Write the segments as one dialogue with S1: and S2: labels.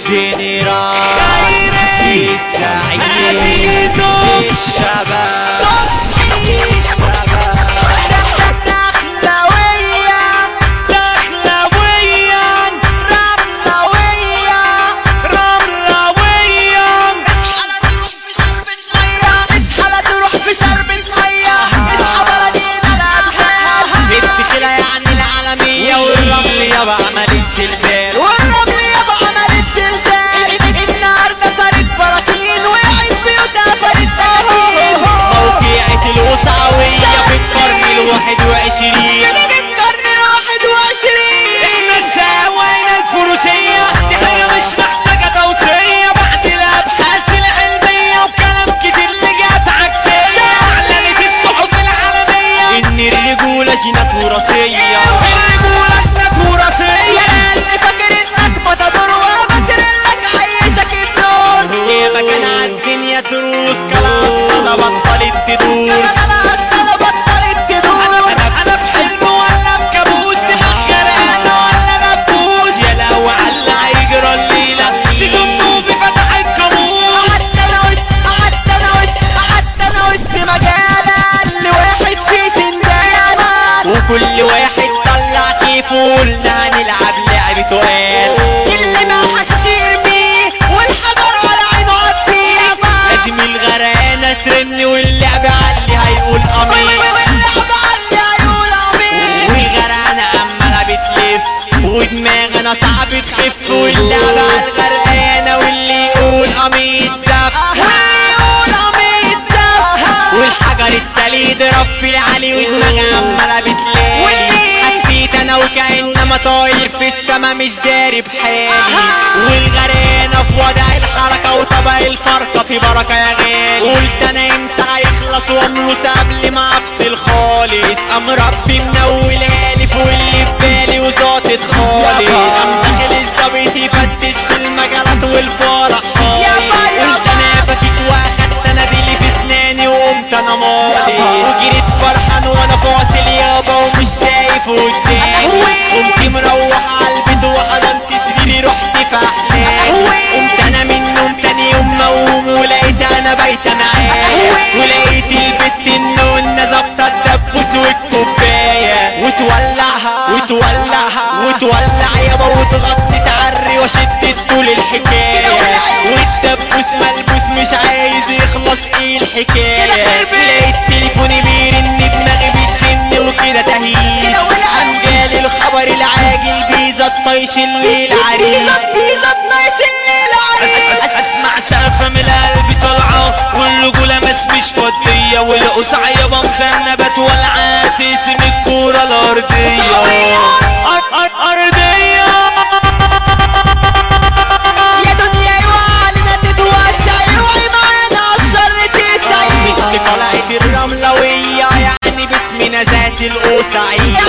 S1: الجنرال
S2: كايري.
S1: السعيد
S2: عزيزو.
S1: الشباب
S2: دخلويا رملويا
S1: بنت كده يعني العالمية والرمل يابا عملت زلزال موقعة الوسعوية في القرن الواحد وعشرين
S2: احنا الشهوين الفروسية دي حاجة مش محتاجة توصية بعد الابحاث العلمية وكلام كتير لجات عكسية اعلنت الصحف العالمية
S1: ان الرجولة جينات وراثية
S2: الرجولة جنات وراثية
S1: يا ما كان عالدنيا تروس كلاس انا بطلت تدور
S2: انا انا في حلم ولا في كابوس دماغ غرقانة ولا دبوس يا لو على هيجرى الليلة سيزون موفي فتح الكابوس
S1: وكل واحد طلع كيفه وقلنا هنلعب لعب تقال لازم الغرقانة ترن واللعب علي هيقول قميص والغرقانة عمالة بتلف ودماغنا صعب تخف واللعب على الغرقانة واللي يقول قميص زف والحجر التالي ضرب في العلي ودماغي عمالة بتلالي حسيت انا وكأنما طاير في السما مش داري بحالي والغرقانة في وضع الحركة وطبق الفرقة في بركة يا غالي قلت انا امتى هيخلص واملص قبل ما افصل خالص قام ربي منولها لي فوق اللي في بالي وزاطت خالص قام داخل الظابط يفتش في المجالات والفرح خالص قلت انا بكيك واخدت انا ديلي في اسناني وقمت انا ماضي وجريت فرحان وانا فاصل يابا ومش شايف قدامي قمت مروح على البيت وحضنت سريري رحت في احلامي قمت انا من النوم تاني يوم موهوم ولقيت انا بايته معايا ولقيت البت النونة ظابطه الدبوس والكوبايه وتولعها وتولعها وتولع يابا وتغطي تعري وشدت طول الحكايه والدبوس ملبوس مش عايز يخلص ايه الحكايه لقيت تليفوني بيرن دماغي بتسن وكده تهيس عن جالي الخبر العاجل بيزا طيش الليل عريس
S2: اسمع سقفة من القلب طالعة والرجولة مس مش فضية والقصع يابا مخنبات والعات اسم الكورة الأرضية أر- أر- أرضية
S1: مثل طلعت الرملوية يعني باسمنا ذات القصعية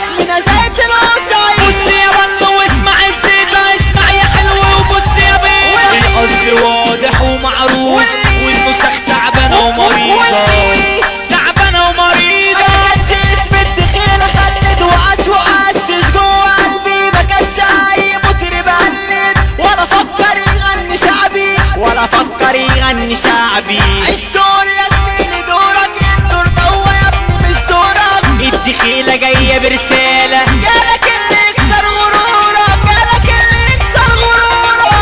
S2: بص يا بلو واسمع الزيطة اسمع يا حلو وبص يا بيه الأصل واضح ومعروف والنسخ تعبانة ومريضة تعبانة ومريضة
S1: ولا فكر يغني شعبي
S3: عيش دور يا زميلي دورك الدور دوا يا ابني مش دورك
S1: الدخيلة جاية برسالة
S3: جالك اللي يكسر غرورك جالك اللي يكسر غرورك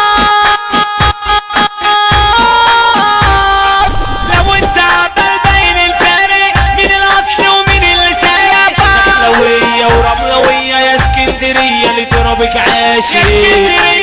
S2: لو انت عمال باين الفارق مين الاصل ومين اللي سارق دخلوية ورملوية يا اسكندرية اللي ترابك عاشق يا اسكندرية